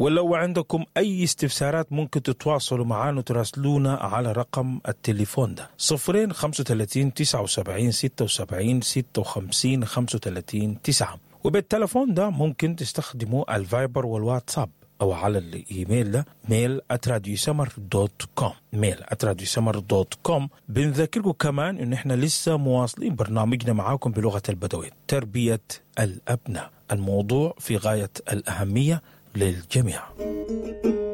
ولو عندكم أي استفسارات ممكن تتواصلوا معنا وتراسلونا على رقم التليفون ده صفرين خمسة وتلاتين تسعة وسبعين ستة وسبعين ستة وخمسين خمسة وتلاتين تسعة وبالتلفون ده ممكن تستخدموا الفايبر والواتساب او على الايميل ده ميل @radiosummer دوت كوم ميل @radiosummer دوت كوم بنذكركم كمان ان احنا لسه مواصلين برنامجنا معاكم بلغه البدوين تربيه الابناء الموضوع في غايه الاهميه للجميع